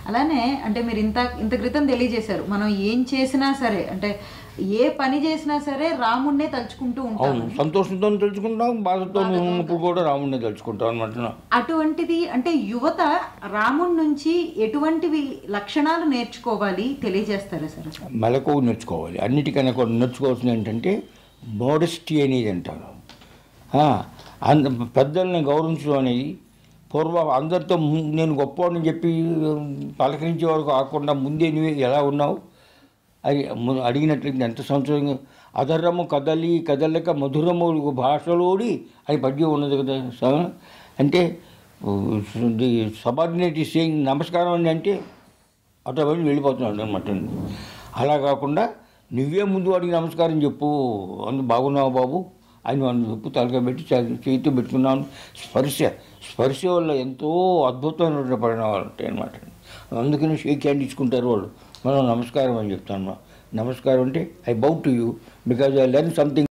అలానే అంటే మీరు ఇంత ఇంత క్రితం తెలియజేశారు మనం ఏం చేసినా సరే అంటే ఏ పని చేసినా సరే రాముణ్ణే తలుచుకుంటూ ఉంటాం అవును సంతోషంతో తెలుసుకుంటాం బాధతో ఉన్నప్పుడు కూడా రాముడిని తెలుసుకుంటాం అనమాట అటువంటిది అంటే యువత రాముడి నుంచి ఎటువంటివి లక్షణాలు నేర్చుకోవాలి తెలియజేస్తారా సార్ అసలు? మెలకు నేర్చుకోవాలి అన్నిటికన్నా కూడా నేర్చుకోవాల్సింది ఏంటంటే మోడెస్టీ అనేది అంటారు ఆ, అంద పెద్దల్ని గౌరవించడం అనేది పూర్వం అందరితో ము- నేను గొప్పవాడిని చెప్పి పలకరించే వరకు కాకుండా ముందే నువ్వు ఎలా ఉన్నావు అది ము- అడిగినట్లయితే ఎంత సంవత్సరంగా అధరము కదలి కదలక మధురము భాషలోడి అని పద్యం ఉన్నది కదా స- అంటే సబార్డినేట్ సేయింగ్ నమస్కారం అండి అంటే అట్లా వెళ్ళి వెళ్ళిపోతున్నాడు అనమాట అలా కాకుండా నువ్వే ముందు వాడికి నమస్కారం చెప్పు అందు బాగున్నావు బాబు అని వాళ్ళు చెప్పు తలక పెట్టి చే- చేతితో పెట్టుకున్నాను స్పర్శ స్పర్శ వల్ల ఎంతో అద్భుతమైన పరిణామాలు ఉంటాయి అనమాట అందుకని షేక్ హ్యాండ్ ఇచ్చుకుంటారు వాళ్ళు మనం నమస్కారం అని చెప్తాను నమస్కారం అంటే I bow to you because I learn something